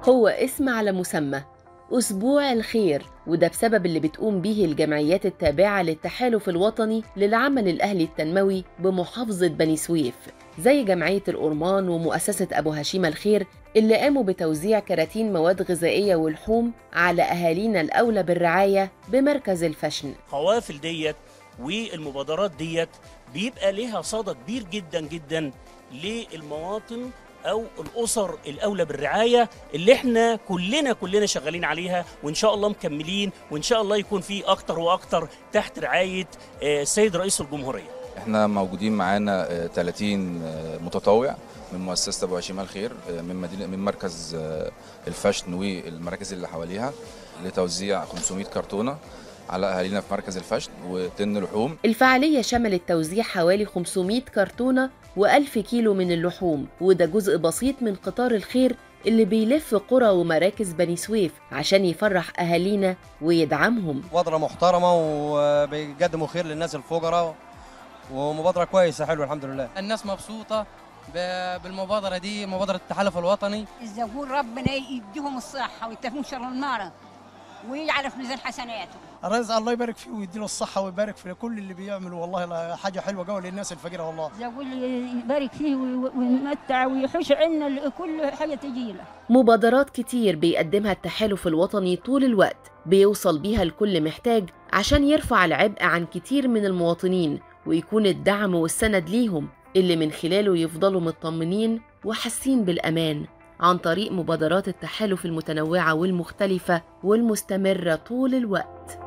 هو اسم على مسمى أسبوع الخير وده بسبب اللي بتقوم به الجمعيات التابعة للتحالف الوطني للعمل الأهلي التنموي بمحافظة بني سويف زي جمعية الأورمان ومؤسسة أبو هشيم الخير اللي قاموا بتوزيع كراتين مواد غذائية ولحوم على أهالينا الأولى بالرعاية بمركز الفشن قوافل ديت والمبادرات ديت بيبقى لها صدى كبير جدا جدا للمواطن او الاسر الاولى بالرعايه اللي احنا كلنا كلنا شغالين عليها وان شاء الله مكملين وان شاء الله يكون في اكتر واكتر تحت رعايه آه، السيد رئيس الجمهوريه احنا موجودين معانا آه، 30 آه، متطوع من مؤسسه ابو هشيم الخير آه، من مدينه من مركز آه، الفشن والمراكز اللي حواليها لتوزيع 500 كرتونه على اهالينا في مركز الفشن وطن لحوم الفعالية شملت توزيع حوالي 500 كرتونة و1000 كيلو من اللحوم وده جزء بسيط من قطار الخير اللي بيلف قرى ومراكز بني سويف عشان يفرح أهالينا ويدعمهم مبادرة محترمة وبيقدموا خير للناس الفقراء ومبادرة كويسة حلوة الحمد لله الناس مبسوطة ب- بالمبادرة دي مبادرة التحالف الوطني الزبون ربنا يديهم الصحة ويتفهم شر المرض ويجعل في ميزان حسناتهم الرئيس الله يبارك فيه ويديله الصحة ويبارك في كل اللي بيعمل والله لا- حاجة حلوة قوي للناس الفقيرة والله زبون يبارك فيه وي- ويمتع ويحوش عنا كل حاجة تجي له مبادرات كتير بيقدمها التحالف الوطني طول الوقت بيوصل بيها الكل محتاج عشان يرفع العبء عن كتير من المواطنين ويكون الدعم والسند ليهم اللي من خلاله يفضلوا مطمنين وحاسين بالأمان عن طريق مبادرات التحالف المتنوعة والمختلفة والمستمرة طول الوقت